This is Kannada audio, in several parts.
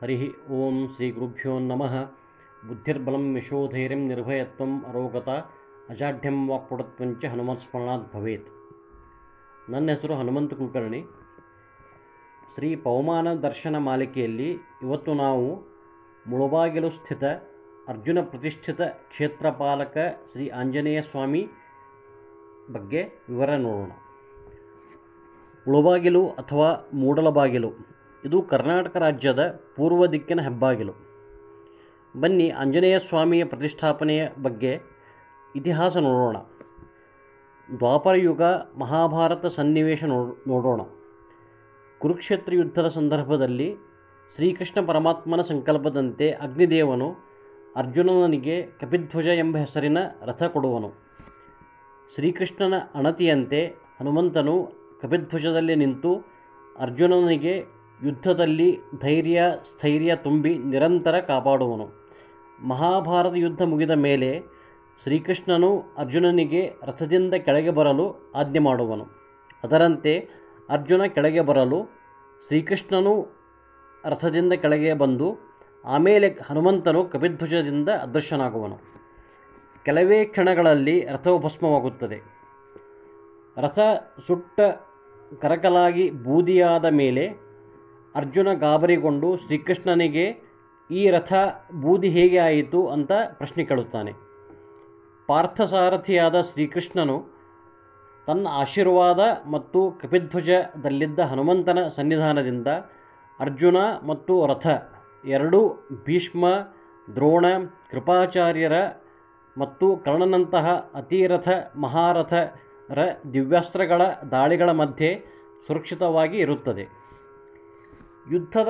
ಹರಿ ಓಂ ಶ್ರೀ ಗುರುಭ್ಯೋ ನಮಃ ಬುದ್ಧಿರ್ಬಲಂ ಯಶೋಧೈರ್ಯಂ ನಿರ್ಭಯತ್ವಂ ಅರೋಗತ ಅಜಾಢ್ಯಂ ವಾಕ್ಪುಡತ್ವಂಚ ಹನುಮತ್ಸ್ಮರಣಾತ್ ಭವೇತ್ ನನ್ನ ಹೆಸರು ಹನುಮಂತ ಕುಲಕರ್ಣಿ ಶ್ರೀ ಪವಮಾನ ದರ್ಶನ ಮಾಲಿಕೆಯಲ್ಲಿ ಇವತ್ತು ನಾವು ಮುಳುಬಾಗಿಲು ಸ್ಥಿತ ಅರ್ಜುನ ಪ್ರತಿಷ್ಠಿತ ಕ್ಷೇತ್ರಪಾಲಕ ಶ್ರೀ ಆಂಜನೇಯ ಸ್ವಾಮಿ ಬಗ್ಗೆ ವಿವರ ನೋಡೋಣ ಮುಳುಬಾಗಿಲು ಅಥವಾ ಮೂಡಲಬಾಗಿಲು ಇದು ಕರ್ನಾಟಕ ರಾಜ್ಯದ ಪೂರ್ವ ದಿಕ್ಕಿನ ಹೆಬ್ಬಾಗಿಲು ಬನ್ನಿ ಆಂಜನೇಯ ಸ್ವಾಮಿಯ ಪ್ರತಿಷ್ಠಾಪನೆಯ ಬಗ್ಗೆ ಇತಿಹಾಸ ನೋಡೋಣ ದ್ವಾಪರ ಯುಗ ಮಹಾಭಾರತ ಸನ್ನಿವೇಶ ನೋ- ನೋಡೋಣ ಕುರುಕ್ಷೇತ್ರ ಯುದ್ಧದ ಸಂದರ್ಭದಲ್ಲಿ ಶ್ರೀಕೃಷ್ಣ ಪರಮಾತ್ಮನ ಸಂಕಲ್ಪದಂತೆ ಅಗ್ನಿದೇವನು ಅರ್ಜುನನಿಗೆ ಕಪಿಧ್ವಜ ಎಂಬ ಹೆಸರಿನ ರಥ ಕೊಡುವನು ಶ್ರೀಕೃಷ್ಣನ ಅಣತಿಯಂತೆ ಹನುಮಂತನು ಕಪಿಧ್ವಜದಲ್ಲಿ ನಿಂತು ಅರ್ಜುನನಿಗೆ ಯುದ್ಧದಲ್ಲಿ ಧೈರ್ಯ ಸ್ಥೈರ್ಯ ತುಂಬಿ ನಿರಂತರ ಕಾಪಾಡುವನು ಮಹಾಭಾರತ ಯುದ್ಧ ಮುಗಿದ ಮೇಲೆ ಶ್ರೀಕೃಷ್ಣನು ಅರ್ಜುನನಿಗೆ ರಥದಿಂದ ಕೆಳಗೆ ಬರಲು ಆಜ್ಞೆ ಮಾಡುವನು ಅದರಂತೆ ಅರ್ಜುನ ಕೆಳಗೆ ಬರಲು ಶ್ರೀಕೃಷ್ಣನು ರಥದಿಂದ ಕೆಳಗೆ ಬಂದು ಆಮೇಲೆ ಹನುಮಂತನು ಕಪಿಧ್ವಜದಿಂದ ಅದೃಶ್ಯನಾಗುವನು ಕೆಲವೇ ಕ್ಷಣಗಳಲ್ಲಿ ರಥವು ಭಸ್ಮವಾಗುತ್ತದೆ ರಥ ಸುಟ್ಟ ಕರಕಲಾಗಿ ಬೂದಿಯಾದ ಮೇಲೆ ಅರ್ಜುನ ಗಾಬರಿಗೊಂಡು ಶ್ರೀಕೃಷ್ಣನಿಗೆ ಈ ರಥ ಬೂದಿ ಹೇಗೆ ಆಯಿತು ಅಂತ ಪ್ರಶ್ನೆ ಕೇಳುತ್ತಾನೆ ಪಾರ್ಥಸಾರಥಿಯಾದ ಶ್ರೀಕೃಷ್ಣನು ತನ್ನ ಆಶೀರ್ವಾದ ಮತ್ತು ಕಪಿಧ್ವಜದಲ್ಲಿದ್ದ ಹನುಮಂತನ ಸನ್ನಿಧಾನದಿಂದ ಅರ್ಜುನ ಮತ್ತು ರಥ ಎರಡೂ ಭೀಷ್ಮ ದ್ರೋಣ ಕೃಪಾಚಾರ್ಯರ ಮತ್ತು ಕರ್ಣನಂತಹ ಅತಿರಥ ಮಹಾರಥರ ದಿವ್ಯಾಸ್ತ್ರಗಳ ದಾಳಿಗಳ ಮಧ್ಯೆ ಸುರಕ್ಷಿತವಾಗಿ ಇರುತ್ತದೆ ಯುದ್ಧದ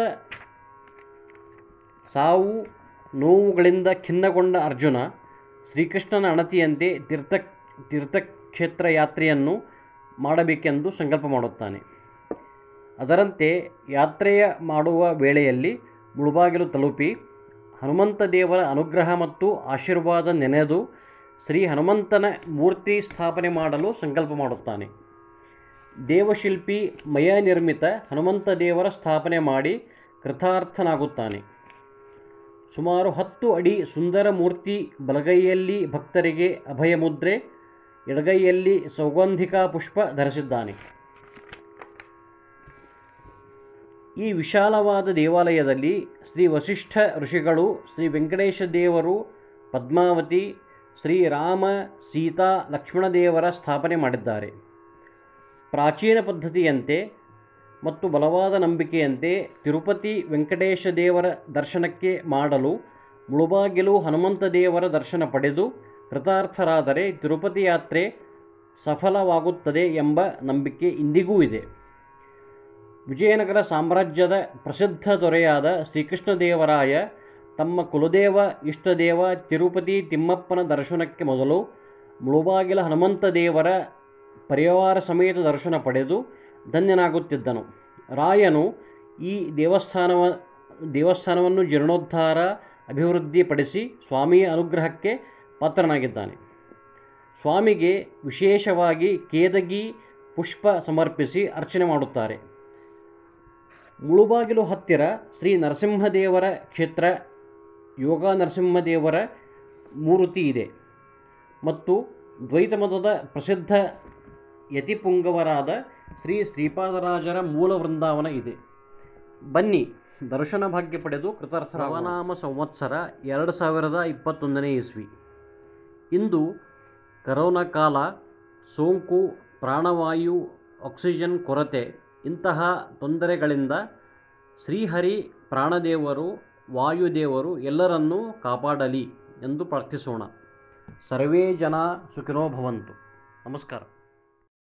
ಸಾವು ನೋವುಗಳಿಂದ ಖಿನ್ನಗೊಂಡ ಅರ್ಜುನ ಶ್ರೀಕೃಷ್ಣನ ಅಣತಿಯಂತೆ ತೀರ್ಥ ತೀರ್ಥಕ್ಷೇತ್ರ ಯಾತ್ರೆಯನ್ನು ಮಾಡಬೇಕೆಂದು ಸಂಕಲ್ಪ ಮಾಡುತ್ತಾನೆ ಅದರಂತೆ ಯಾತ್ರೆಯ ಮಾಡುವ ವೇಳೆಯಲ್ಲಿ ಮುಳುಬಾಗಿಲು ತಲುಪಿ ಹನುಮಂತ ದೇವರ ಅನುಗ್ರಹ ಮತ್ತು ಆಶೀರ್ವಾದ ನೆನೆದು ಶ್ರೀ ಹನುಮಂತನ ಮೂರ್ತಿ ಸ್ಥಾಪನೆ ಮಾಡಲು ಸಂಕಲ್ಪ ಮಾಡುತ್ತಾನೆ ದೇವಶಿಲ್ಪಿ ಮಯ ನಿರ್ಮಿತ ಹನುಮಂತ ದೇವರ ಸ್ಥಾಪನೆ ಮಾಡಿ ಕೃತಾರ್ಥನಾಗುತ್ತಾನೆ ಸುಮಾರು ಹತ್ತು ಅಡಿ ಸುಂದರ ಮೂರ್ತಿ ಬಲಗೈಯಲ್ಲಿ ಭಕ್ತರಿಗೆ ಅಭಯ ಮುದ್ರೆ ಎಡಗೈಯಲ್ಲಿ ಸೌಗಂಧಿಕ ಪುಷ್ಪ ಧರಿಸಿದ್ದಾನೆ ಈ ವಿಶಾಲವಾದ ದೇವಾಲಯದಲ್ಲಿ ಶ್ರೀ ವಸಿಷ್ಠ ಋಷಿಗಳು ಶ್ರೀ ವೆಂಕಟೇಶ ದೇವರು ಪದ್ಮಾವತಿ ಶ್ರೀರಾಮ ಸೀತಾ ಲಕ್ಷ್ಮಣ ದೇವರ ಸ್ಥಾಪನೆ ಮಾಡಿದ್ದಾರೆ ಪ್ರಾಚೀನ ಪದ್ಧತಿಯಂತೆ ಮತ್ತು ಬಲವಾದ ನಂಬಿಕೆಯಂತೆ ತಿರುಪತಿ ವೆಂಕಟೇಶ ದೇವರ ದರ್ಶನಕ್ಕೆ ಮಾಡಲು ಮುಳುಬಾಗಿಲು ಹನುಮಂತ ದೇವರ ದರ್ಶನ ಪಡೆದು ಕೃತಾರ್ಥರಾದರೆ ತಿರುಪತಿ ಯಾತ್ರೆ ಸಫಲವಾಗುತ್ತದೆ ಎಂಬ ನಂಬಿಕೆ ಇಂದಿಗೂ ಇದೆ ವಿಜಯನಗರ ಸಾಮ್ರಾಜ್ಯದ ಪ್ರಸಿದ್ಧ ದೊರೆಯಾದ ಶ್ರೀಕೃಷ್ಣದೇವರಾಯ ತಮ್ಮ ಕುಲದೇವ ಇಷ್ಟದೇವ ತಿರುಪತಿ ತಿಮ್ಮಪ್ಪನ ದರ್ಶನಕ್ಕೆ ಮೊದಲು ಮುಳುಬಾಗಿಲ ಹನುಮಂತ ದೇವರ ಪರಿವಾರ ಸಮೇತ ದರ್ಶನ ಪಡೆದು ಧನ್ಯನಾಗುತ್ತಿದ್ದನು ರಾಯನು ಈ ದೇವಸ್ಥಾನವ ದೇವಸ್ಥಾನವನ್ನು ಜೀರ್ಣೋದ್ಧಾರ ಅಭಿವೃದ್ಧಿಪಡಿಸಿ ಸ್ವಾಮಿಯ ಅನುಗ್ರಹಕ್ಕೆ ಪಾತ್ರನಾಗಿದ್ದಾನೆ ಸ್ವಾಮಿಗೆ ವಿಶೇಷವಾಗಿ ಕೇದಗಿ ಪುಷ್ಪ ಸಮರ್ಪಿಸಿ ಅರ್ಚನೆ ಮಾಡುತ್ತಾರೆ ಮುಳುಬಾಗಿಲು ಹತ್ತಿರ ಶ್ರೀ ನರಸಿಂಹದೇವರ ಕ್ಷೇತ್ರ ಯೋಗ ನರಸಿಂಹದೇವರ ಮೂರ್ತಿ ಇದೆ ಮತ್ತು ದ್ವೈತ ಮತದ ಪ್ರಸಿದ್ಧ ಯತಿಪುಂಗವರಾದ ಶ್ರೀ ಶ್ರೀಪಾದರಾಜರ ಮೂಲ ವೃಂದಾವನ ಇದೆ ಬನ್ನಿ ದರ್ಶನ ಭಾಗ್ಯ ಪಡೆದು ಕೃತಾರ್ಥರಾಮ ಸಂವತ್ಸರ ಎರಡು ಸಾವಿರದ ಇಪ್ಪತ್ತೊಂದನೇ ಇಸ್ವಿ ಇಂದು ಕರೋನಾ ಕಾಲ ಸೋಂಕು ಪ್ರಾಣವಾಯು ಆಕ್ಸಿಜನ್ ಕೊರತೆ ಇಂತಹ ತೊಂದರೆಗಳಿಂದ ಶ್ರೀಹರಿ ಪ್ರಾಣದೇವರು ವಾಯುದೇವರು ಎಲ್ಲರನ್ನೂ ಕಾಪಾಡಲಿ ಎಂದು ಪ್ರಾರ್ಥಿಸೋಣ ಸರ್ವೇ ಜನ ಸುಖಿನೋ ಭವಂತು ನಮಸ್ಕಾರ